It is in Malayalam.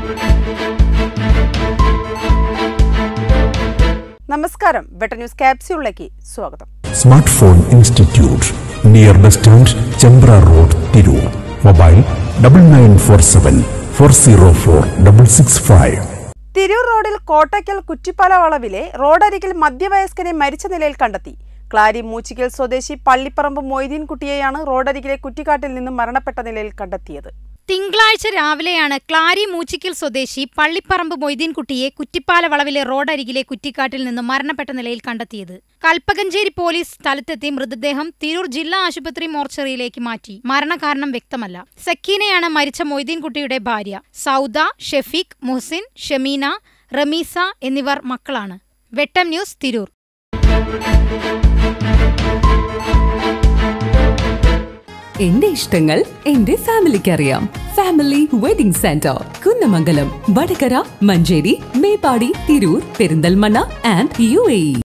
നമസ്കാരം ബെട്ടർ ന്യൂസ് ക്യാപ്സ്യൂളിലേക്ക് സ്വാഗതം smart phone institute near bus stand Chembra road Tirur mobile double nine four seven four zero four double six five Tirur റോഡിൽ കോട്ടയ്ക്കൽ കുറ്റിപ്പാല വളവിലെ റോഡരികിൽ മധ്യവയസ്കനെ മരിച്ച നിലയിൽ കണ്ടെത്തി ക്ലാരി മൂച്ചിക്കൽ സ്വദേശി പള്ളിപ്പറമ്പ് മൊയ്തീൻ കുട്ടിയെയാണ് റോഡരികിലെ കുറ്റിക്കാട്ടിൽ നിന്നും മരണപ്പെട്ട നിലയിൽ കണ്ടെത്തിയത് തിങ്കളാഴ്ച രാവിലെയാണ് ക്ലാരി മൂച്ചിക്കൽ സ്വദേശി പള്ളിപ്പറമ്പ് മൊയ്തീൻകുട്ടിയെ കുറ്റിപ്പാല വളവിലെ റോഡരികിലെ കുറ്റിക്കാട്ടിൽ നിന്ന് മരണപ്പെട്ട നിലയിൽ കണ്ടെത്തിയത് കൽപ്പകഞ്ചേരി പോലീസ് സ്ഥലത്തെത്തി മൃതദേഹം തിരൂർ ജില്ലാ ആശുപത്രി മോർച്ചറിയിലേക്ക് മാറ്റി മരണകാരണം വ്യക്തമല്ല സക്കീനയാണ് മരിച്ച മൊയ്തീൻകുട്ടിയുടെ ഭാര്യ സൗദ ഷെഫീഖ് മുഹസിൻ ഷമീന റമീസ എന്നിവർ മക്കളാണ് വെട്ടം ന്യൂസ് തിരൂർ എന്റെ ഇഷ്ടങ്ങൾ എന്റെ ഫാമിലിക്ക് അറിയാം family wedding centre Kunnamangalam Vadakara Manjeri Meppadi Tirur Perinthalmanna and U A